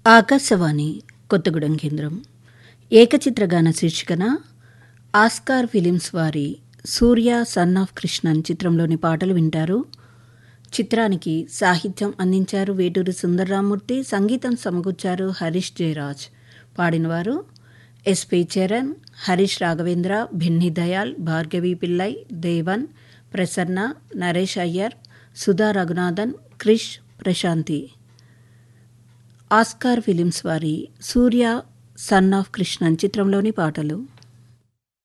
ఆకాశవాణి కొత్తగూడెం కేంద్రం ఏకచిత్రగాన శీర్షికన Oscar Films వారి సూర్య సన్ ఆఫ్ కృష్ణన్ చిత్రంలోని పాటలు వింటారు చిత్రానికి సాహిత్యం అందించారు వేటూరి సుందరరామూర్తి సంగీతం సమకూర్చారు హరీష్ జయరాజ్ పాడినవారు S P Charan Harish Raghavendra Benny Dayal Bhargavi Pillai Devan Prasanna Naresh Iyer Sudha Raghunathan Krish Prashanthi Oscar Films వారి సూర్య సన్ ఆఫ్ కృష్ణన్ చిత్రంలోని పాటలు